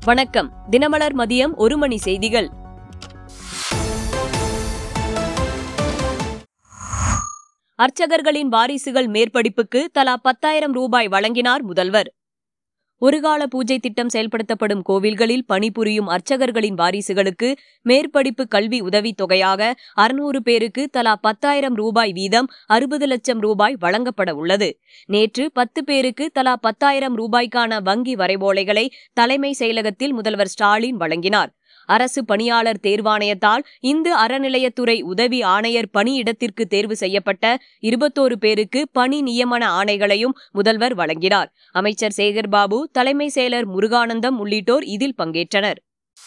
வணக்கம் தினமலர் மதியம் ஒரு மணி செய்திகள் அர்ச்சகர்களின் வாரிசுகள் மேற்படிப்புக்கு தலா பத்தாயிரம் ரூபாய் வழங்கினார் முதல்வர் ஒருகால பூஜை திட்டம் செயல்படுத்தப்படும் கோவில்களில் பணிபுரியும் அர்ச்சகர்களின் வாரிசுகளுக்கு மேற்படிப்பு கல்வி உதவித் தொகையாக அறுநூறு பேருக்கு தலா பத்தாயிரம் ரூபாய் வீதம் அறுபது லட்சம் ரூபாய் வழங்கப்பட உள்ளது நேற்று பத்து பேருக்கு தலா பத்தாயிரம் ரூபாய்க்கான வங்கி வரைவோலைகளை தலைமை செயலகத்தில் முதல்வர் ஸ்டாலின் வழங்கினார் அரசு பணியாளர் தேர்வாணையத்தால் இந்து அறநிலையத்துறை உதவி ஆணையர் பணியிடத்திற்கு தேர்வு செய்யப்பட்ட இருபத்தோரு பேருக்கு பணி நியமன ஆணைகளையும் முதல்வர் வழங்கினார் அமைச்சர் சேகர்பாபு தலைமை செயலர் முருகானந்தம் உள்ளிட்டோர் இதில் பங்கேற்றனர்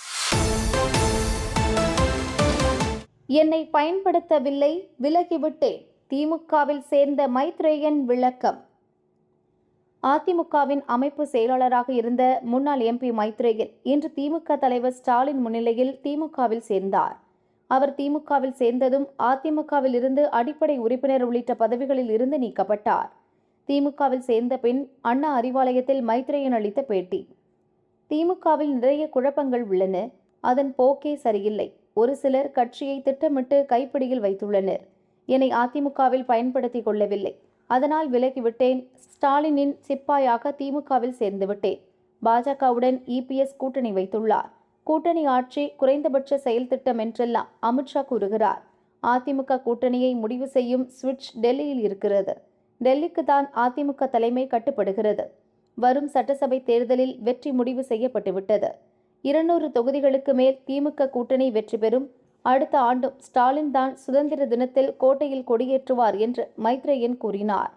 என்னை பயன்படுத்தவில்லை விலகிவிட்டேன் திமுகவில் சேர்ந்த மைத்ரேயன் விளக்கம் அதிமுகவின் அமைப்பு செயலாளராக இருந்த முன்னாள் எம்பி மைத்ரேயன் இன்று திமுக தலைவர் ஸ்டாலின் முன்னிலையில் திமுகவில் சேர்ந்தார் அவர் திமுகவில் சேர்ந்ததும் அதிமுகவில் இருந்து அடிப்படை உறுப்பினர் உள்ளிட்ட பதவிகளில் இருந்து நீக்கப்பட்டார் திமுகவில் சேர்ந்த பின் அண்ணா அறிவாலயத்தில் மைத்ரேயன் அளித்த பேட்டி திமுகவில் நிறைய குழப்பங்கள் உள்ளன அதன் போக்கே சரியில்லை ஒரு சிலர் கட்சியை திட்டமிட்டு கைப்பிடியில் வைத்துள்ளனர் என்னை அதிமுகவில் பயன்படுத்திக் கொள்ளவில்லை அதனால் விலகிவிட்டேன் ஸ்டாலினின் சிப்பாயாக திமுகவில் சேர்ந்துவிட்டேன் பாஜகவுடன் இபிஎஸ் கூட்டணி வைத்துள்ளார் கூட்டணி ஆட்சி குறைந்தபட்ச செயல் திட்டம் என்றெல்லாம் அமித்ஷா கூறுகிறார் அதிமுக கூட்டணியை முடிவு செய்யும் சுவிட்ச் டெல்லியில் இருக்கிறது டெல்லிக்கு தான் அதிமுக தலைமை கட்டுப்படுகிறது வரும் சட்டசபை தேர்தலில் வெற்றி முடிவு செய்யப்பட்டுவிட்டது இருநூறு தொகுதிகளுக்கு மேல் திமுக கூட்டணி வெற்றி பெறும் அடுத்த ஆண்டும் ஸ்டாலின் தான் சுதந்திர தினத்தில் கோட்டையில் கொடியேற்றுவார் என்று மைத்ரேயன் கூறினார்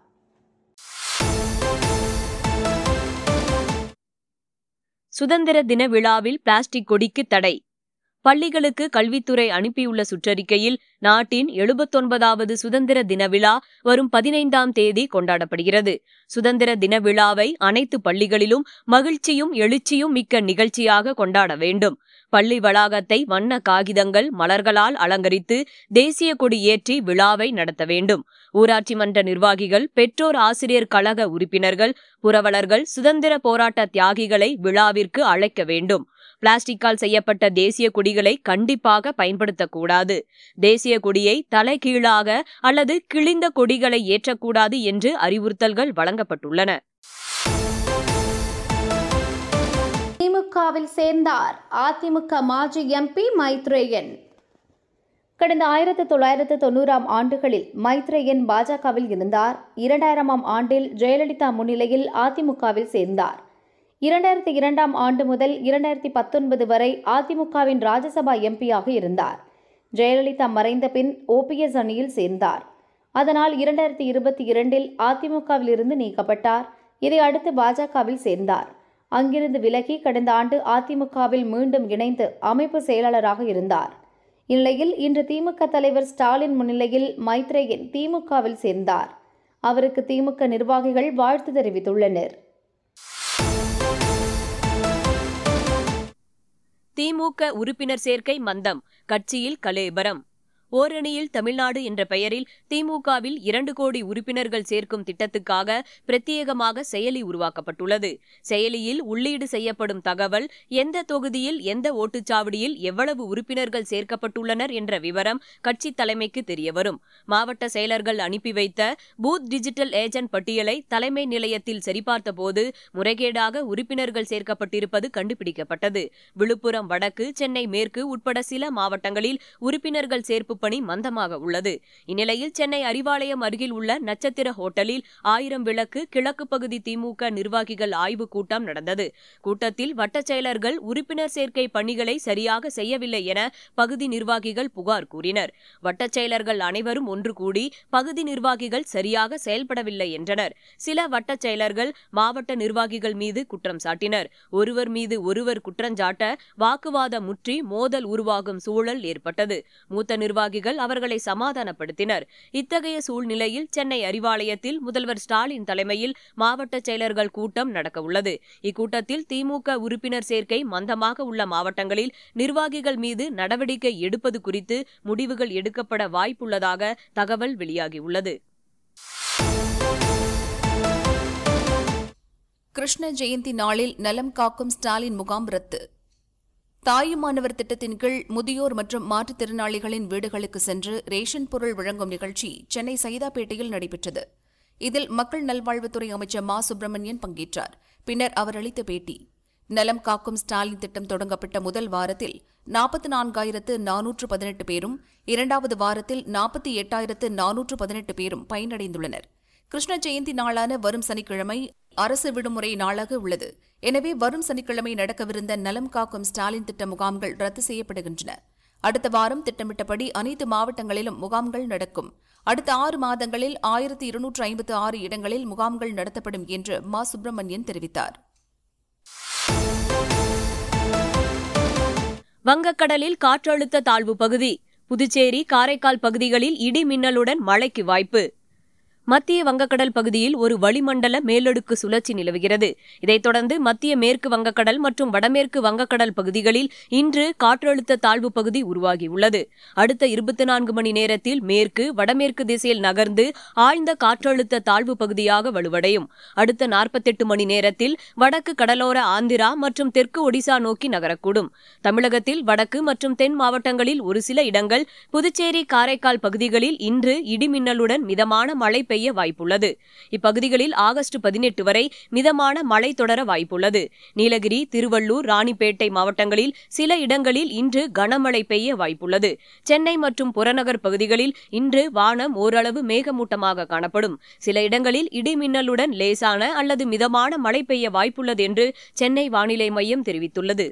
சுதந்திர தின விழாவில் பிளாஸ்டிக் கொடிக்கு தடை பள்ளிகளுக்கு கல்வித்துறை அனுப்பியுள்ள சுற்றறிக்கையில் நாட்டின் எழுபத்தொன்பதாவது சுதந்திர தின விழா வரும் பதினைந்தாம் தேதி கொண்டாடப்படுகிறது சுதந்திர தின விழாவை அனைத்து பள்ளிகளிலும் மகிழ்ச்சியும் எழுச்சியும் மிக்க நிகழ்ச்சியாக கொண்டாட வேண்டும் பள்ளி வளாகத்தை வண்ண காகிதங்கள் மலர்களால் அலங்கரித்து தேசிய கொடி ஏற்றி விழாவை நடத்த வேண்டும் ஊராட்சி மன்ற நிர்வாகிகள் பெற்றோர் ஆசிரியர் கழக உறுப்பினர்கள் புரவலர்கள் சுதந்திர போராட்ட தியாகிகளை விழாவிற்கு அழைக்க வேண்டும் பிளாஸ்டிக்கால் செய்யப்பட்ட தேசிய கொடிகளை கண்டிப்பாக பயன்படுத்தக்கூடாது தேசிய கொடியை தலைகீழாக அல்லது கிழிந்த கொடிகளை ஏற்றக்கூடாது என்று அறிவுறுத்தல்கள் வழங்கப்பட்டுள்ளன திமுகவில் சேர்ந்தார் அதிமுக மாஜி எம்பி மைத்ரேயன் கடந்த ஆயிரத்து தொள்ளாயிரத்து தொண்ணூறாம் ஆண்டுகளில் மைத்ரேயன் பாஜகவில் இருந்தார் இரண்டாயிரமாம் ஆண்டில் ஜெயலலிதா முன்னிலையில் அதிமுகவில் சேர்ந்தார் இரண்டாயிரத்தி இரண்டாம் ஆண்டு முதல் இரண்டாயிரத்தி பத்தொன்பது வரை அதிமுகவின் ராஜ்யசபா எம்பியாக இருந்தார் ஜெயலலிதா மறைந்த பின் ஓபிஎஸ் அணியில் சேர்ந்தார் அதனால் இரண்டாயிரத்தி இருபத்தி இரண்டில் அதிமுகவில் இருந்து நீக்கப்பட்டார் இதை அடுத்து பாஜகவில் சேர்ந்தார் அங்கிருந்து விலகி கடந்த ஆண்டு அதிமுகவில் மீண்டும் இணைந்து அமைப்பு செயலாளராக இருந்தார் இந்நிலையில் இன்று திமுக தலைவர் ஸ்டாலின் முன்னிலையில் மைத்ரேயன் திமுகவில் சேர்ந்தார் அவருக்கு திமுக நிர்வாகிகள் வாழ்த்து தெரிவித்துள்ளனர் திமுக உறுப்பினர் சேர்க்கை மந்தம் கட்சியில் கலேபரம் ஓரணியில் தமிழ்நாடு என்ற பெயரில் திமுகவில் இரண்டு கோடி உறுப்பினர்கள் சேர்க்கும் திட்டத்துக்காக பிரத்யேகமாக செயலி உருவாக்கப்பட்டுள்ளது செயலியில் உள்ளீடு செய்யப்படும் தகவல் எந்த தொகுதியில் எந்த ஓட்டுச்சாவடியில் எவ்வளவு உறுப்பினர்கள் சேர்க்கப்பட்டுள்ளனர் என்ற விவரம் கட்சி தலைமைக்கு தெரியவரும் மாவட்ட செயலர்கள் அனுப்பி வைத்த பூத் டிஜிட்டல் ஏஜென்ட் பட்டியலை தலைமை நிலையத்தில் சரிபார்த்த போது முறைகேடாக உறுப்பினர்கள் சேர்க்கப்பட்டிருப்பது கண்டுபிடிக்கப்பட்டது விழுப்புரம் வடக்கு சென்னை மேற்கு உட்பட சில மாவட்டங்களில் உறுப்பினர்கள் சேர்ப்பு பணி மந்தமாக உள்ளது இந்நிலையில் சென்னை அறிவாலயம் அருகில் உள்ள நட்சத்திர ஹோட்டலில் ஆயிரம் விளக்கு கிழக்கு பகுதி திமுக நிர்வாகிகள் ஆய்வுக் கூட்டம் நடந்தது கூட்டத்தில் வட்டச் செயலர்கள் உறுப்பினர் சேர்க்கை பணிகளை சரியாக செய்யவில்லை என பகுதி நிர்வாகிகள் புகார் கூறினர் வட்டச் செயலர்கள் அனைவரும் ஒன்று கூடி பகுதி நிர்வாகிகள் சரியாக செயல்படவில்லை என்றனர் சில வட்டச் செயலர்கள் மாவட்ட நிர்வாகிகள் மீது குற்றம் சாட்டினர் ஒருவர் மீது ஒருவர் குற்றஞ்சாட்ட வாக்குவாதம் முற்றி மோதல் உருவாகும் சூழல் ஏற்பட்டது மூத்த நிர்வாகிகள் அவர்களை சமாதானப்படுத்தினர் இத்தகைய சூழ்நிலையில் சென்னை அறிவாலயத்தில் முதல்வர் ஸ்டாலின் தலைமையில் மாவட்ட செயலர்கள் கூட்டம் நடக்கவுள்ளது இக்கூட்டத்தில் திமுக உறுப்பினர் சேர்க்கை மந்தமாக உள்ள மாவட்டங்களில் நிர்வாகிகள் மீது நடவடிக்கை எடுப்பது குறித்து முடிவுகள் எடுக்கப்பட வாய்ப்புள்ளதாக தகவல் வெளியாகியுள்ளது கிருஷ்ண ஜெயந்தி நாளில் நலம் காக்கும் ஸ்டாலின் முகாம் ரத்து தாயுமானவர் திட்டத்தின் கீழ் முதியோர் மற்றும் மாற்றுத்திறனாளிகளின் வீடுகளுக்கு சென்று ரேஷன் பொருள் வழங்கும் நிகழ்ச்சி சென்னை சைதாப்பேட்டையில் நடைபெற்றது இதில் மக்கள் நல்வாழ்வுத்துறை அமைச்சர் மா சுப்பிரமணியன் பங்கேற்றார் பின்னர் அவர் அளித்த பேட்டி நலம் காக்கும் ஸ்டாலின் திட்டம் தொடங்கப்பட்ட முதல் வாரத்தில் நாற்பத்தி நான்காயிரத்து நானூற்று பதினெட்டு பேரும் இரண்டாவது வாரத்தில் நாற்பத்தி எட்டாயிரத்து நானூற்று பதினெட்டு பேரும் பயனடைந்துள்ளனர் கிருஷ்ண ஜெயந்தி நாளான வரும் சனிக்கிழமை அரசு விடுமுறை நாளாக உள்ளது எனவே வரும் சனிக்கிழமை நடக்கவிருந்த நலம் காக்கும் ஸ்டாலின் திட்ட முகாம்கள் ரத்து செய்யப்படுகின்றன அடுத்த வாரம் திட்டமிட்டபடி அனைத்து மாவட்டங்களிலும் முகாம்கள் நடக்கும் அடுத்த ஆறு மாதங்களில் ஆயிரத்தி இருநூற்று ஐம்பத்து ஆறு இடங்களில் முகாம்கள் நடத்தப்படும் என்று மா சுப்பிரமணியன் தெரிவித்தார் வங்கக்கடலில் காற்றழுத்த தாழ்வு பகுதி புதுச்சேரி காரைக்கால் பகுதிகளில் இடி மின்னலுடன் மழைக்கு வாய்ப்பு மத்திய வங்கக்கடல் பகுதியில் ஒரு வளிமண்டல மேலடுக்கு சுழற்சி நிலவுகிறது இதைத் தொடர்ந்து மத்திய மேற்கு வங்கக்கடல் மற்றும் வடமேற்கு வங்கக்கடல் பகுதிகளில் இன்று காற்றழுத்த தாழ்வு பகுதி உருவாகியுள்ளது அடுத்த இருபத்தி நான்கு மணி நேரத்தில் மேற்கு வடமேற்கு திசையில் நகர்ந்து ஆழ்ந்த காற்றழுத்த தாழ்வு பகுதியாக வலுவடையும் அடுத்த நாற்பத்தெட்டு மணி நேரத்தில் வடக்கு கடலோர ஆந்திரா மற்றும் தெற்கு ஒடிசா நோக்கி நகரக்கூடும் தமிழகத்தில் வடக்கு மற்றும் தென் மாவட்டங்களில் ஒரு சில இடங்கள் புதுச்சேரி காரைக்கால் பகுதிகளில் இன்று இடிமின்னலுடன் மிதமான மழை பெய்ய வாய்ப்புள்ளது இப்பகுதிகளில் ஆகஸ்ட் பதினெட்டு வரை மிதமான மழை தொடர வாய்ப்புள்ளது நீலகிரி திருவள்ளூர் ராணிப்பேட்டை மாவட்டங்களில் சில இடங்களில் இன்று கனமழை பெய்ய வாய்ப்புள்ளது சென்னை மற்றும் புறநகர் பகுதிகளில் இன்று வானம் ஓரளவு மேகமூட்டமாக காணப்படும் சில இடங்களில் இடிமின்னலுடன் லேசான அல்லது மிதமான மழை பெய்ய வாய்ப்புள்ளது என்று சென்னை வானிலை மையம் தெரிவித்துள்ளது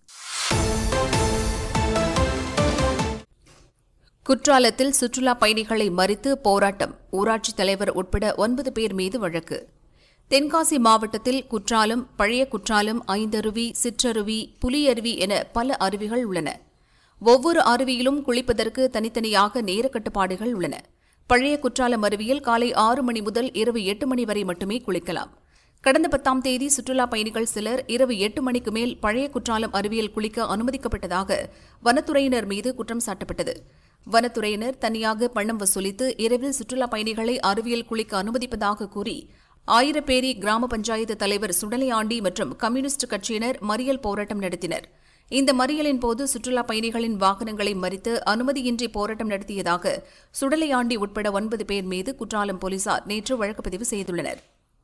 குற்றாலத்தில் சுற்றுலா பயணிகளை மறித்து போராட்டம் ஊராட்சித் தலைவர் உட்பட ஒன்பது பேர் மீது வழக்கு தென்காசி மாவட்டத்தில் குற்றாலம் பழைய குற்றாலம் ஐந்தருவி சிற்றருவி புலியருவி என பல அருவிகள் உள்ளன ஒவ்வொரு அருவியிலும் குளிப்பதற்கு தனித்தனியாக நேர கட்டுப்பாடுகள் உள்ளன பழைய குற்றாலம் அருவியில் காலை ஆறு மணி முதல் இரவு எட்டு மணி வரை மட்டுமே குளிக்கலாம் கடந்த பத்தாம் தேதி சுற்றுலா பயணிகள் சிலர் இரவு எட்டு மணிக்கு மேல் பழைய குற்றாலம் அருவியில் குளிக்க அனுமதிக்கப்பட்டதாக வனத்துறையினர் மீது குற்றம் சாட்டப்பட்டது வனத்துறையினர் தனியாக பணம் வசூலித்து இரவில் சுற்றுலா பயணிகளை அருவியில் குளிக்க அனுமதிப்பதாக கூறி ஆயிரப்பேரி கிராம பஞ்சாயத்து தலைவர் சுடலையாண்டி மற்றும் கம்யூனிஸ்ட் கட்சியினர் மறியல் போராட்டம் நடத்தினர் இந்த மறியலின் போது சுற்றுலா பயணிகளின் வாகனங்களை மறித்து அனுமதியின்றி போராட்டம் நடத்தியதாக சுடலையாண்டி உட்பட ஒன்பது பேர் மீது குற்றாலம் போலீசார் நேற்று வழக்கு பதிவு செய்துள்ளனர்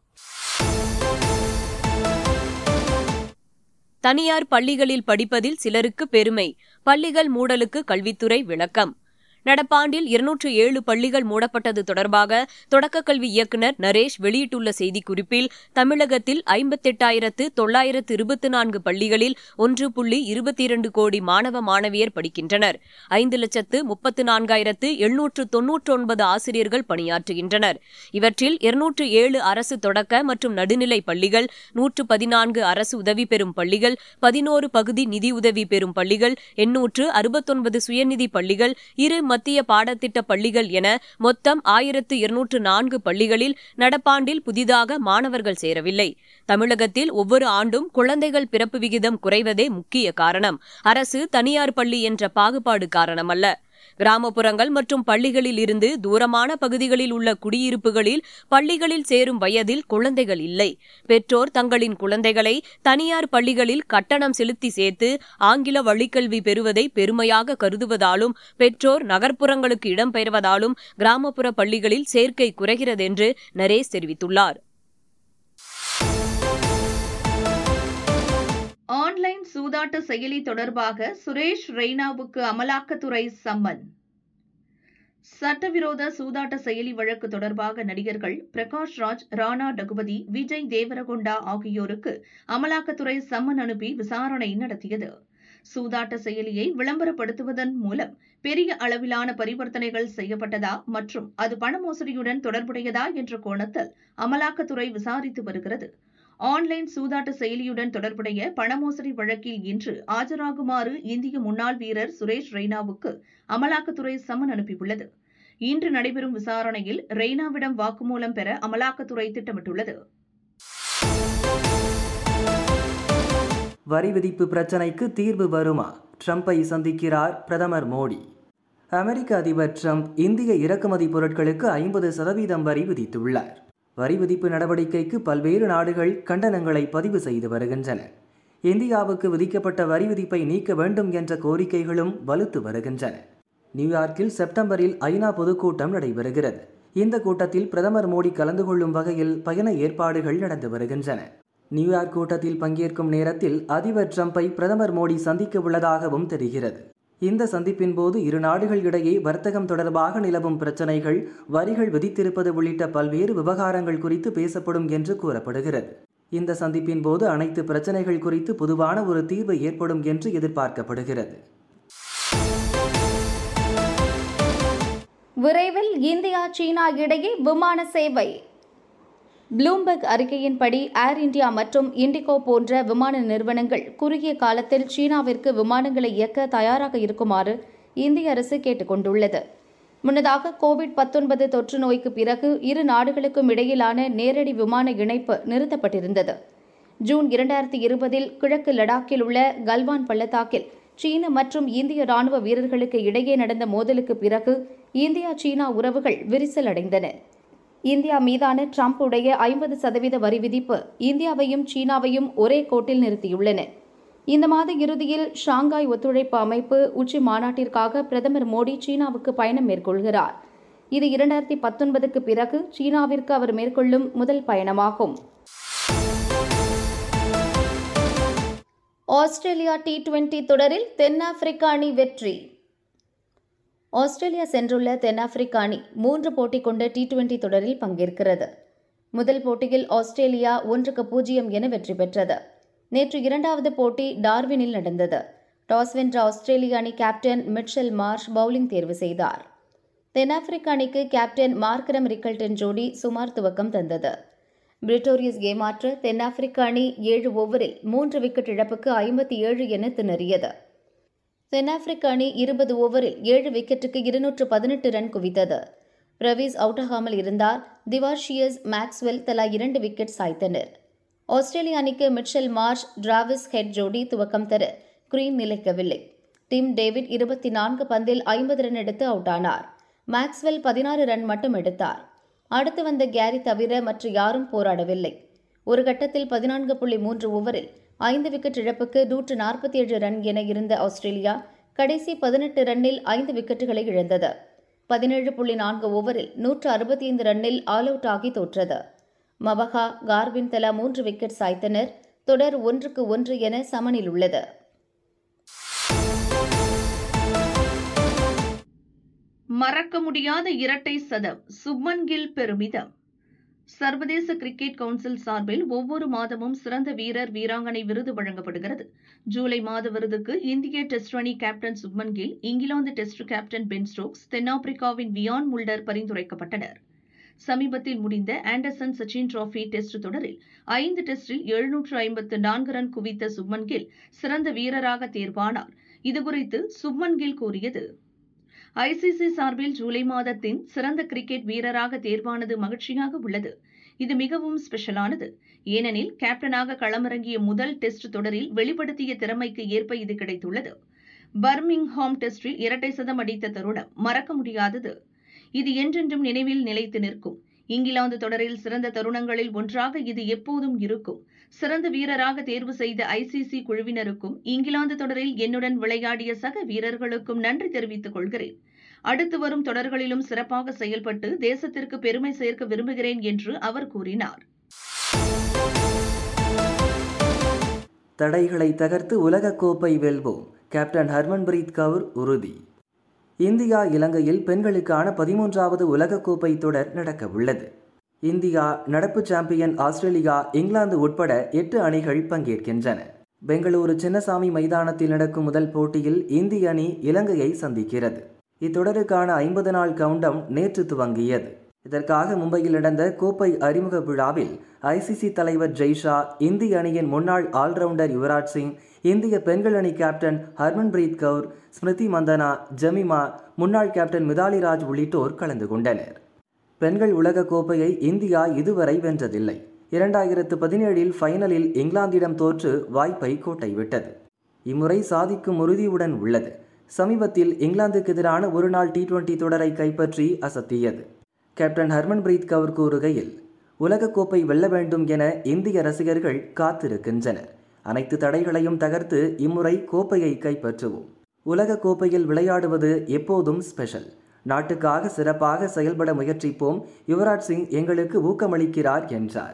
தனியார் பள்ளிகளில் படிப்பதில் சிலருக்கு பெருமை பள்ளிகள் மூடலுக்கு கல்வித்துறை விளக்கம் நடப்பாண்டில் இருநூற்று ஏழு பள்ளிகள் மூடப்பட்டது தொடர்பாக தொடக்கக் கல்வி இயக்குநர் நரேஷ் வெளியிட்டுள்ள செய்திக்குறிப்பில் தமிழகத்தில் ஐம்பத்தெட்டாயிரத்து தொள்ளாயிரத்து இருபத்தி நான்கு பள்ளிகளில் ஒன்று புள்ளி இருபத்தி இரண்டு கோடி மாணவ மாணவியர் படிக்கின்றனர் ஐந்து லட்சத்து முப்பத்து நான்காயிரத்து எழுநூற்று தொன்னூற்றொன்பது ஆசிரியர்கள் பணியாற்றுகின்றனர் இவற்றில் இருநூற்று ஏழு அரசு தொடக்க மற்றும் நடுநிலை பள்ளிகள் நூற்று பதினான்கு அரசு உதவி பெறும் பள்ளிகள் பதினோரு பகுதி நிதியுதவி பெறும் பள்ளிகள் எண்ணூற்று அறுபத்தொன்பது சுயநிதி பள்ளிகள் இரு மத்திய பாடத்திட்ட பள்ளிகள் என மொத்தம் ஆயிரத்து இருநூற்று நான்கு பள்ளிகளில் நடப்பாண்டில் புதிதாக மாணவர்கள் சேரவில்லை தமிழகத்தில் ஒவ்வொரு ஆண்டும் குழந்தைகள் பிறப்பு விகிதம் குறைவதே முக்கிய காரணம் அரசு தனியார் பள்ளி என்ற பாகுபாடு காரணமல்ல கிராமப்புறங்கள் மற்றும் பள்ளிகளில் இருந்து தூரமான பகுதிகளில் உள்ள குடியிருப்புகளில் பள்ளிகளில் சேரும் வயதில் குழந்தைகள் இல்லை பெற்றோர் தங்களின் குழந்தைகளை தனியார் பள்ளிகளில் கட்டணம் செலுத்தி சேர்த்து ஆங்கில வழிக்கல்வி பெறுவதை பெருமையாக கருதுவதாலும் பெற்றோர் நகர்ப்புறங்களுக்கு இடம்பெயர்வதாலும் கிராமப்புற பள்ளிகளில் சேர்க்கை குறைகிறதென்று நரேஷ் தெரிவித்துள்ளார் ஆன்லைன் சூதாட்ட செயலி தொடர்பாக சுரேஷ் ரெய்னாவுக்கு அமலாக்கத்துறை சம்மன் சட்டவிரோத சூதாட்ட செயலி வழக்கு தொடர்பாக நடிகர்கள் பிரகாஷ் ராஜ் ராணா டகுபதி விஜய் தேவரகொண்டா ஆகியோருக்கு அமலாக்கத்துறை சம்மன் அனுப்பி விசாரணை நடத்தியது சூதாட்ட செயலியை விளம்பரப்படுத்துவதன் மூலம் பெரிய அளவிலான பரிவர்த்தனைகள் செய்யப்பட்டதா மற்றும் அது பண மோசடியுடன் தொடர்புடையதா என்ற கோணத்தில் அமலாக்கத்துறை விசாரித்து வருகிறது ஆன்லைன் சூதாட்ட செயலியுடன் தொடர்புடைய பண மோசடி வழக்கில் இன்று ஆஜராகுமாறு இந்திய முன்னாள் வீரர் சுரேஷ் ரெய்னாவுக்கு அமலாக்கத்துறை சம்மன் அனுப்பியுள்ளது இன்று நடைபெறும் விசாரணையில் ரெய்னாவிடம் வாக்குமூலம் பெற அமலாக்கத்துறை திட்டமிட்டுள்ளது வரி விதிப்பு பிரச்சினைக்கு தீர்வு வருமா ட்ரம்பை சந்திக்கிறார் பிரதமர் மோடி அமெரிக்க அதிபர் ட்ரம்ப் இந்திய இறக்குமதி பொருட்களுக்கு ஐம்பது சதவீதம் வரி விதித்துள்ளார் வரி விதிப்பு நடவடிக்கைக்கு பல்வேறு நாடுகள் கண்டனங்களை பதிவு செய்து வருகின்றன இந்தியாவுக்கு விதிக்கப்பட்ட வரி விதிப்பை நீக்க வேண்டும் என்ற கோரிக்கைகளும் வலுத்து வருகின்றன நியூயார்க்கில் செப்டம்பரில் ஐநா பொதுக்கூட்டம் நடைபெறுகிறது இந்த கூட்டத்தில் பிரதமர் மோடி கலந்து கொள்ளும் வகையில் பயண ஏற்பாடுகள் நடந்து வருகின்றன நியூயார்க் கூட்டத்தில் பங்கேற்கும் நேரத்தில் அதிபர் ட்ரம்பை பிரதமர் மோடி சந்திக்க உள்ளதாகவும் தெரிகிறது இந்த சந்திப்பின் போது இரு நாடுகள் இடையே வர்த்தகம் தொடர்பாக நிலவும் பிரச்சனைகள் வரிகள் விதித்திருப்பது உள்ளிட்ட பல்வேறு விவகாரங்கள் குறித்து பேசப்படும் என்று கூறப்படுகிறது இந்த சந்திப்பின் போது அனைத்து பிரச்சனைகள் குறித்து பொதுவான ஒரு தீர்வு ஏற்படும் என்று எதிர்பார்க்கப்படுகிறது விரைவில் இந்தியா சீனா இடையே விமான சேவை ப்ளூம்பர்க் அறிக்கையின்படி ஏர் இந்தியா மற்றும் இண்டிகோ போன்ற விமான நிறுவனங்கள் குறுகிய காலத்தில் சீனாவிற்கு விமானங்களை இயக்க தயாராக இருக்குமாறு இந்திய அரசு கேட்டுக்கொண்டுள்ளது முன்னதாக கோவிட் பத்தொன்பது தொற்று நோய்க்கு பிறகு இரு நாடுகளுக்கும் இடையிலான நேரடி விமான இணைப்பு நிறுத்தப்பட்டிருந்தது ஜூன் இரண்டாயிரத்தி இருபதில் கிழக்கு லடாக்கில் உள்ள கல்வான் பள்ளத்தாக்கில் சீன மற்றும் இந்திய ராணுவ வீரர்களுக்கு இடையே நடந்த மோதலுக்கு பிறகு இந்தியா சீனா உறவுகள் விரிசல் அடைந்தன இந்தியா மீதான ட்ரம்ப் உடைய ஐம்பது சதவீத வரி விதிப்பு இந்தியாவையும் சீனாவையும் ஒரே கோட்டில் நிறுத்தியுள்ளன இந்த மாத இறுதியில் ஷாங்காய் ஒத்துழைப்பு அமைப்பு உச்சி மாநாட்டிற்காக பிரதமர் மோடி சீனாவுக்கு பயணம் மேற்கொள்கிறார் இது இரண்டாயிரத்தி பத்தொன்பதுக்கு பிறகு சீனாவிற்கு அவர் மேற்கொள்ளும் முதல் பயணமாகும் ஆஸ்திரேலியா டி டுவெண்டி தொடரில் தென்னாப்பிரிக்க அணி வெற்றி ஆஸ்திரேலியா சென்றுள்ள தென்னாப்பிரிக்க அணி மூன்று போட்டி கொண்ட டி டுவெண்டி தொடரில் பங்கேற்கிறது முதல் போட்டியில் ஆஸ்திரேலியா ஒன்றுக்கு பூஜ்ஜியம் என வெற்றி பெற்றது நேற்று இரண்டாவது போட்டி டார்வினில் நடந்தது டாஸ் வென்ற ஆஸ்திரேலிய அணி கேப்டன் மிட்சல் மார்ஷ் பவுலிங் தேர்வு செய்தார் தென்னாப்பிரிக்க அணிக்கு கேப்டன் மார்க்கரம் ரிக்கல்டன் ஜோடி சுமார் துவக்கம் தந்தது பிரிட்டோரியஸ் ஏமாற்ற தென்னாப்பிரிக்க அணி ஏழு ஓவரில் மூன்று விக்கெட் இழப்புக்கு ஐம்பத்தி ஏழு என திணறியது தென்னாப்பிரிக்க அணி இருபது ஓவரில் ஏழு விக்கெட்டுக்கு இருநூற்று பதினெட்டு ரன் குவித்தது பிரவீஸ் அவுட்டாகாமல் இருந்தார் திவாஷியஸ் மேக்ஸ்வெல் தலா இரண்டு விக்கெட் சாய்த்தனர் ஆஸ்திரேலிய அணிக்கு மிட்சல் மார்ஷ் டிராவிஸ் ஹெட் ஜோடி துவக்கம் தர கிரீன் நிலைக்கவில்லை டிம் டேவிட் இருபத்தி நான்கு பந்தில் ஐம்பது ரன் எடுத்து அவுட் ஆனார் மேக்ஸ்வெல் பதினாறு ரன் மட்டும் எடுத்தார் அடுத்து வந்த கேரி தவிர மற்ற யாரும் போராடவில்லை ஒரு கட்டத்தில் பதினான்கு புள்ளி மூன்று ஓவரில் ஐந்து விக்கெட் இழப்புக்கு நூற்று நாற்பத்தி ஏழு ரன் என இருந்த ஆஸ்திரேலியா கடைசி பதினெட்டு ரன்னில் ஐந்து விக்கெட்டுகளை இழந்தது பதினேழு புள்ளி நான்கு ஓவரில் நூற்று அறுபத்தி ஐந்து ரன்னில் ஆல் அவுட் ஆகி தோற்றது மபகா கார்வின் தலா மூன்று விக்கெட் சாய்த்தனர் தொடர் ஒன்றுக்கு ஒன்று என சமனில் உள்ளது மறக்க முடியாத இரட்டை சதம் சுப்மன் கில் பெருமிதம் சர்வதேச கிரிக்கெட் கவுன்சில் சார்பில் ஒவ்வொரு மாதமும் சிறந்த வீரர் வீராங்கனை விருது வழங்கப்படுகிறது ஜூலை மாத விருதுக்கு இந்திய டெஸ்ட் அணி கேப்டன் சுப்மன் கில் இங்கிலாந்து டெஸ்ட் கேப்டன் பென் ஸ்டோக்ஸ் தென்னாப்பிரிக்காவின் வியான் முல்டர் பரிந்துரைக்கப்பட்டனர் சமீபத்தில் முடிந்த ஆண்டர்சன் சச்சின் டிராபி டெஸ்ட் தொடரில் ஐந்து டெஸ்டில் எழுநூற்று ஐம்பத்து நான்கு ரன் குவித்த சுப்மன் கில் சிறந்த வீரராக தேர்வானார் இதுகுறித்து சுப்மன் கில் கூறியது ஐசிசி சார்பில் ஜூலை மாதத்தின் சிறந்த கிரிக்கெட் வீரராக தேர்வானது மகிழ்ச்சியாக உள்ளது இது மிகவும் ஸ்பெஷலானது ஏனெனில் கேப்டனாக களமிறங்கிய முதல் டெஸ்ட் தொடரில் வெளிப்படுத்திய திறமைக்கு ஏற்ப இது கிடைத்துள்ளது பர்மிங்ஹாம் டெஸ்டில் இரட்டை சதம் அடித்த தருணம் மறக்க முடியாதது இது என்றென்றும் நினைவில் நிலைத்து நிற்கும் இங்கிலாந்து தொடரில் சிறந்த தருணங்களில் ஒன்றாக இது எப்போதும் இருக்கும் சிறந்த வீரராக தேர்வு செய்த ஐசிசி குழுவினருக்கும் இங்கிலாந்து தொடரில் என்னுடன் விளையாடிய சக வீரர்களுக்கும் நன்றி தெரிவித்துக் கொள்கிறேன் அடுத்து வரும் தொடர்களிலும் சிறப்பாக செயல்பட்டு தேசத்திற்கு பெருமை சேர்க்க விரும்புகிறேன் என்று அவர் கூறினார் தடைகளை தகர்த்து உலகக்கோப்பை வெல்வோம் கேப்டன் ஹர்மன்பிரீத் கவுர் உறுதி இந்தியா இலங்கையில் பெண்களுக்கான பதிமூன்றாவது உலகக்கோப்பை தொடர் நடக்க உள்ளது இந்தியா நடப்பு சாம்பியன் ஆஸ்திரேலியா இங்கிலாந்து உட்பட எட்டு அணிகள் பங்கேற்கின்றன பெங்களூரு சின்னசாமி மைதானத்தில் நடக்கும் முதல் போட்டியில் இந்திய அணி இலங்கையை சந்திக்கிறது இத்தொடருக்கான ஐம்பது நாள் கவுண்டம் நேற்று துவங்கியது இதற்காக மும்பையில் நடந்த கோப்பை அறிமுக விழாவில் ஐசிசி தலைவர் ஜெய்ஷா இந்திய அணியின் முன்னாள் ஆல்ரவுண்டர் யுவராஜ் சிங் இந்திய பெண்கள் அணி கேப்டன் ஹர்மன்பிரீத் கவுர் ஸ்மிருதி மந்தனா ஜெமிமா முன்னாள் கேப்டன் மிதாலி ராஜ் உள்ளிட்டோர் கலந்து கொண்டனர் பெண்கள் உலக கோப்பையை இந்தியா இதுவரை வென்றதில்லை இரண்டாயிரத்து பதினேழில் ஃபைனலில் இங்கிலாந்திடம் தோற்று வாய்ப்பை கோட்டை விட்டது இம்முறை சாதிக்கும் உறுதியுடன் உள்ளது சமீபத்தில் இங்கிலாந்துக்கு எதிரான ஒருநாள் டி டுவெண்டி தொடரை கைப்பற்றி அசத்தியது கேப்டன் ஹர்மன்பிரீத் கவுர் கூறுகையில் உலகக்கோப்பை வெல்ல வேண்டும் என இந்திய ரசிகர்கள் காத்திருக்கின்றனர் அனைத்து தடைகளையும் தகர்த்து இம்முறை கோப்பையை கைப்பற்றுவோம் உலகக்கோப்பையில் விளையாடுவது எப்போதும் ஸ்பெஷல் நாட்டுக்காக சிறப்பாக செயல்பட முயற்சிப்போம் யுவராஜ் சிங் எங்களுக்கு ஊக்கமளிக்கிறார் என்றார்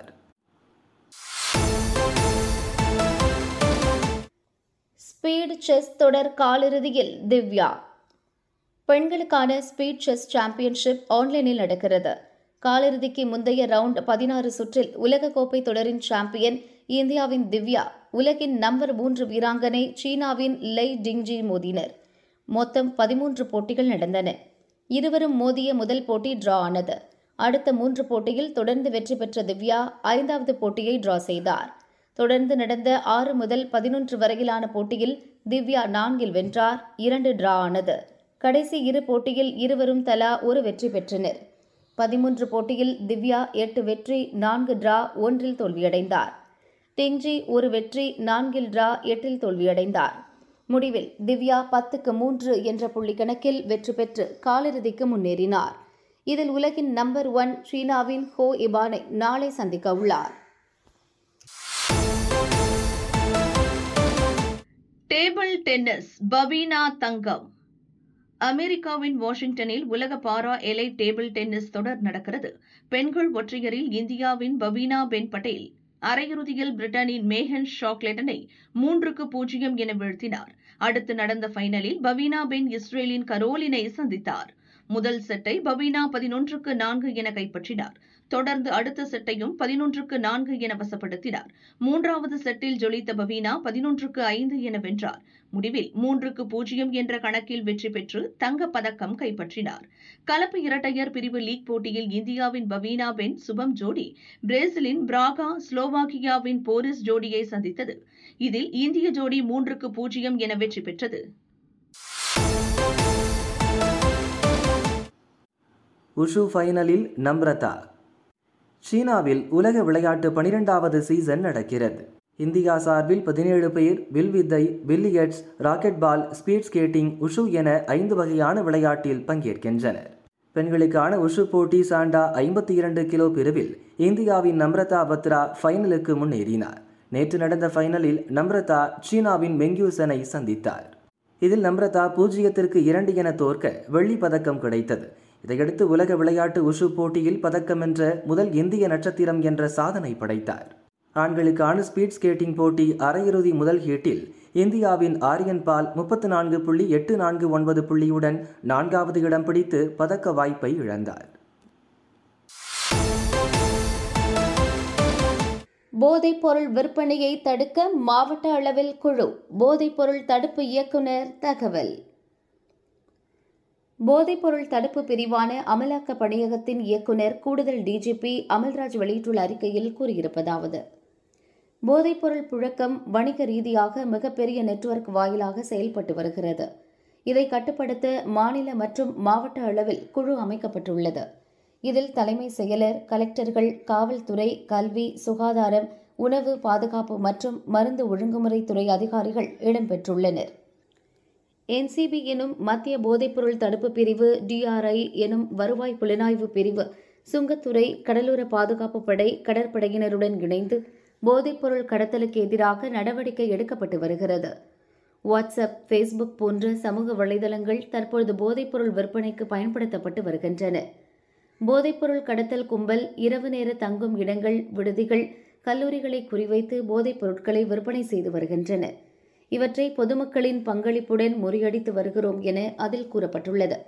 ஸ்பீட் செஸ் தொடர் காலிறுதியில் திவ்யா பெண்களுக்கான ஸ்பீட் செஸ் சாம்பியன்ஷிப் ஆன்லைனில் நடக்கிறது காலிறுதிக்கு முந்தைய ரவுண்ட் பதினாறு சுற்றில் உலகக்கோப்பை தொடரின் சாம்பியன் இந்தியாவின் திவ்யா உலகின் நம்பர் மூன்று வீராங்கனை சீனாவின் லை டிங்ஜி மோதினர் மொத்தம் பதிமூன்று போட்டிகள் நடந்தன இருவரும் மோதிய முதல் போட்டி டிரா ஆனது அடுத்த மூன்று போட்டியில் தொடர்ந்து வெற்றி பெற்ற திவ்யா ஐந்தாவது போட்டியை டிரா செய்தார் தொடர்ந்து நடந்த ஆறு முதல் பதினொன்று வரையிலான போட்டியில் திவ்யா நான்கில் வென்றார் இரண்டு டிரா ஆனது கடைசி இரு போட்டியில் இருவரும் தலா ஒரு வெற்றி பெற்றனர் பதிமூன்று போட்டியில் திவ்யா எட்டு வெற்றி நான்கு டிரா ஒன்றில் தோல்வியடைந்தார் டிங்ஜி ஒரு வெற்றி நான்கில் டிரா எட்டில் தோல்வியடைந்தார் முடிவில் திவ்யா பத்துக்கு மூன்று என்ற புள்ளி கணக்கில் வெற்றி பெற்று காலிறுதிக்கு முன்னேறினார் இதில் உலகின் நம்பர் ஒன் சீனாவின் ஹோ இபானை நாளை சந்திக்க உள்ளார் டேபிள் டென்னிஸ் பபீனா தங்கம் அமெரிக்காவின் வாஷிங்டனில் உலக பாரா எலை டேபிள் டென்னிஸ் தொடர் நடக்கிறது பெண்கள் ஒற்றையரில் இந்தியாவின் பபீனா பென் பட்டேல் அரையிறுதியில் பிரிட்டனின் மேகன் ஷாக்லெட்டனை மூன்றுக்கு பூஜ்ஜியம் என வீழ்த்தினார் அடுத்து நடந்த ஃபைனலில் பபீனா பென் இஸ்ரேலின் கரோலினை சந்தித்தார் முதல் செட்டை பபீனா பதினொன்றுக்கு நான்கு என கைப்பற்றினார் தொடர்ந்து அடுத்த செட்டையும் பதினொன்றுக்கு நான்கு என வசப்படுத்தினார் மூன்றாவது செட்டில் ஜொலித்த பபீனா பதினொன்றுக்கு ஐந்து என வென்றார் முடிவில் மூன்றுக்கு பூஜ்ஜியம் என்ற கணக்கில் வெற்றி பெற்று தங்கப் பதக்கம் கைப்பற்றினார் கலப்பு இரட்டையர் பிரிவு லீக் போட்டியில் இந்தியாவின் பவீனா பென் சுபம் ஜோடி பிரேசிலின் பிராகா ஸ்லோவாக்கியாவின் போரிஸ் ஜோடியை சந்தித்தது இதில் இந்திய ஜோடி மூன்றுக்கு பூஜ்ஜியம் என வெற்றி பெற்றது உஷு ஃபைனலில் நம்ரதா சீனாவில் உலக விளையாட்டு பனிரெண்டாவது சீசன் நடக்கிறது இந்தியா சார்பில் பதினேழு பேர் வில்வித்தை billiards racquetball speed skating wushu என ஐந்து வகையான விளையாட்டில் பங்கேற்கின்றனர் பெண்களுக்கான உஷு போட்டி சாண்டா ஐம்பத்தி இரண்டு கிலோ பிரிவில் இந்தியாவின் நம்ரதா பத்ரா ஃபைனலுக்கு முன்னேறினார் நேற்று நடந்த ஃபைனலில் நம்ரதா சீனாவின் மெங்யூசனை சந்தித்தார் இதில் நம்ரதா பூஜ்ஜியத்திற்கு இரண்டு என தோற்க வெள்ளி பதக்கம் கிடைத்தது இதையடுத்து உலக விளையாட்டு உஷு போட்டியில் பதக்கம் வென்ற முதல் இந்திய நட்சத்திரம் என்ற சாதனை படைத்தார் ஆண்களுக்கான ஸ்பீட் ஸ்கேட்டிங் போட்டி அரையிறுதி முதல் ஹீட்டில் இந்தியாவின் ஆரியன் பால் முப்பத்து நான்கு புள்ளி எட்டு நான்கு ஒன்பது புள்ளியுடன் நான்காவது இடம் பிடித்து பதக்க வாய்ப்பை இழந்தார் போதைப்பொருள் விற்பனையை தடுக்க மாவட்ட அளவில் குழு போதைப்பொருள் தடுப்பு இயக்குனர் தகவல் போதைப்பொருள் தடுப்பு பிரிவான அமலாக்க பணியகத்தின் இயக்குனர் கூடுதல் டிஜிபி அமல்ராஜ் வெளியிட்டுள்ள அறிக்கையில் கூறியிருப்பதாவது போதைப்பொருள் புழக்கம் வணிக ரீதியாக மிகப்பெரிய நெட்வொர்க் வாயிலாக செயல்பட்டு வருகிறது இதை கட்டுப்படுத்த மாநில மற்றும் மாவட்ட அளவில் குழு அமைக்கப்பட்டுள்ளது இதில் தலைமை செயலர் கலெக்டர்கள் காவல்துறை கல்வி சுகாதாரம் உணவு பாதுகாப்பு மற்றும் மருந்து ஒழுங்குமுறை துறை அதிகாரிகள் இடம்பெற்றுள்ளனர் என்சிபி எனும் மத்திய போதைப்பொருள் தடுப்பு பிரிவு டிஆர்ஐ எனும் வருவாய் புலனாய்வு பிரிவு சுங்கத்துறை கடலோர பாதுகாப்பு படை கடற்படையினருடன் இணைந்து போதைப்பொருள் கடத்தலுக்கு எதிராக நடவடிக்கை எடுக்கப்பட்டு வருகிறது வாட்ஸ்அப் ஃபேஸ்புக் போன்ற சமூக வலைதளங்கள் தற்பொழுது போதைப்பொருள் விற்பனைக்கு பயன்படுத்தப்பட்டு வருகின்றன போதைப்பொருள் கடத்தல் கும்பல் இரவு நேர தங்கும் இடங்கள் விடுதிகள் கல்லூரிகளை குறிவைத்து போதைப் பொருட்களை விற்பனை செய்து வருகின்றன இவற்றை பொதுமக்களின் பங்களிப்புடன் முறியடித்து வருகிறோம் என அதில் கூறப்பட்டுள்ளது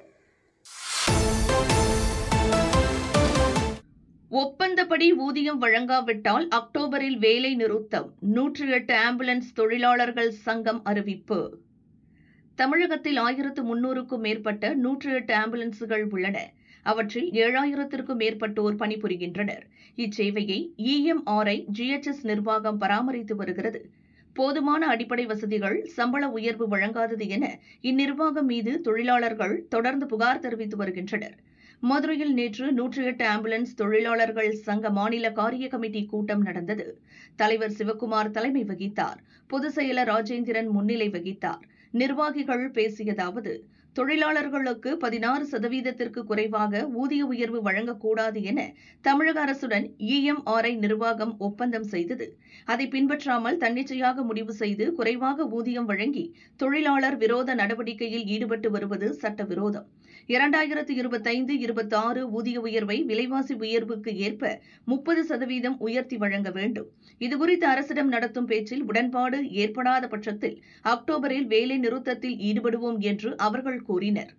ஒப்பந்தப்படி ஊதியம் வழங்காவிட்டால் அக்டோபரில் வேலை நிறுத்தம் நூற்றி எட்டு ஆம்புலன்ஸ் தொழிலாளர்கள் சங்கம் அறிவிப்பு தமிழகத்தில் ஆயிரத்து முன்னூறுக்கும் மேற்பட்ட நூற்றி எட்டு ஆம்புலன்ஸுகள் உள்ளன அவற்றில் ஏழாயிரத்திற்கும் மேற்பட்டோர் பணிபுரிகின்றனர் இச்சேவையை இஎம்ஆர்ஐ ஜிஎச்எஸ் நிர்வாகம் பராமரித்து வருகிறது போதுமான அடிப்படை வசதிகள் சம்பள உயர்வு வழங்காதது என இந்நிர்வாகம் மீது தொழிலாளர்கள் தொடர்ந்து புகார் தெரிவித்து வருகின்றனர் மதுரையில் நேற்று நூற்றி எட்டு ஆம்புலன்ஸ் தொழிலாளர்கள் சங்க மாநில காரிய கமிட்டி கூட்டம் நடந்தது தலைவர் சிவக்குமார் தலைமை வகித்தார் பொதுச் செயலர் ராஜேந்திரன் முன்னிலை வகித்தார் நிர்வாகிகள் பேசியதாவது தொழிலாளர்களுக்கு பதினாறு சதவீதத்திற்கு குறைவாக ஊதிய உயர்வு வழங்கக்கூடாது என தமிழக அரசுடன் இஎம்ஆர்ஐ நிர்வாகம் ஒப்பந்தம் செய்தது அதை பின்பற்றாமல் தன்னிச்சையாக முடிவு செய்து குறைவாக ஊதியம் வழங்கி தொழிலாளர் விரோத நடவடிக்கையில் ஈடுபட்டு வருவது சட்டவிரோதம் இரண்டாயிரத்து இருபத்தைந்து இருபத்தாறு ஊதிய உயர்வை விலைவாசி உயர்வுக்கு ஏற்ப முப்பது சதவீதம் உயர்த்தி வழங்க வேண்டும் இதுகுறித்து அரசிடம் நடத்தும் பேச்சில் உடன்பாடு ஏற்படாத பட்சத்தில் அக்டோபரில் வேலை நிறுத்தத்தில் ஈடுபடுவோம் என்று அவர்கள் கூறினர்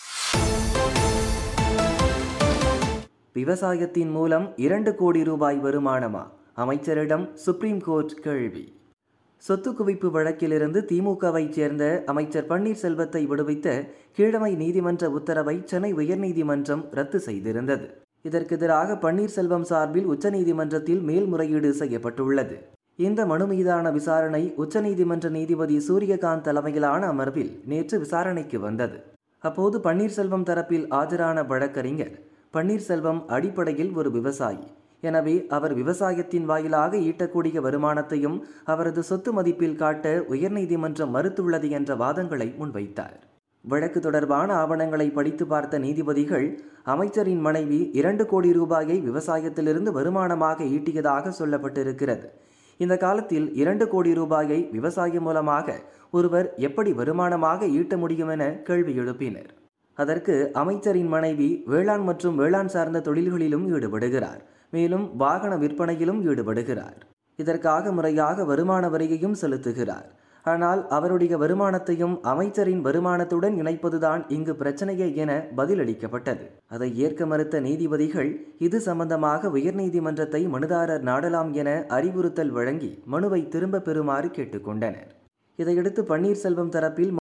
விவசாயத்தின் மூலம் இரண்டு கோடி ரூபாய் வருமானமா அமைச்சரிடம் சுப்ரீம் கோர்ட் கேள்வி சொத்து குவிப்பு வழக்கிலிருந்து திமுகவைச் சேர்ந்த அமைச்சர் பன்னீர்செல்வத்தை விடுவித்த கீழமை நீதிமன்ற உத்தரவை சென்னை உயர்நீதிமன்றம் ரத்து செய்திருந்தது இதற்கு எதிராக பன்னீர்செல்வம் சார்பில் உச்சநீதிமன்றத்தில் மேல்முறையீடு செய்யப்பட்டுள்ளது இந்த மனு மீதான விசாரணை உச்சநீதிமன்ற நீதிபதி சூரியகாந்த் தலைமையிலான அமர்வில் நேற்று விசாரணைக்கு வந்தது அப்போது பன்னீர்செல்வம் தரப்பில் ஆஜரான வழக்கறிஞர் பன்னீர்செல்வம் அடிப்படையில் ஒரு விவசாயி எனவே அவர் விவசாயத்தின் வாயிலாக ஈட்டக்கூடிய வருமானத்தையும் அவரது சொத்து மதிப்பில் காட்ட உயர்நீதிமன்றம் மறுத்துள்ளது என்ற வாதங்களை முன்வைத்தார் வழக்கு தொடர்பான ஆவணங்களை படித்து பார்த்த நீதிபதிகள் அமைச்சரின் மனைவி இரண்டு கோடி ரூபாயை விவசாயத்திலிருந்து வருமானமாக ஈட்டியதாக சொல்லப்பட்டிருக்கிறது இந்த காலத்தில் இரண்டு கோடி ரூபாயை விவசாயம் மூலமாக ஒருவர் எப்படி வருமானமாக ஈட்ட முடியும் என கேள்வி எழுப்பினர் அதற்கு அமைச்சரின் மனைவி வேளாண் மற்றும் வேளாண் சார்ந்த தொழில்களிலும் ஈடுபடுகிறார் மேலும் வாகன விற்பனையிலும் ஈடுபடுகிறார் இதற்காக முறையாக வருமான வரியையும் செலுத்துகிறார் ஆனால் அவருடைய வருமானத்தையும் அமைச்சரின் வருமானத்துடன் இணைப்பதுதான் இங்கு பிரச்சனையே என பதிலளிக்கப்பட்டது அதை ஏற்க மறுத்த நீதிபதிகள் இது சம்பந்தமாக உயர்நீதிமன்றத்தை மனுதாரர் நாடலாம் என அறிவுறுத்தல் வழங்கி மனுவை திரும்ப பெறுமாறு கேட்டுக்கொண்டனர் இதையடுத்து பன்னீர்செல்வம் தரப்பில்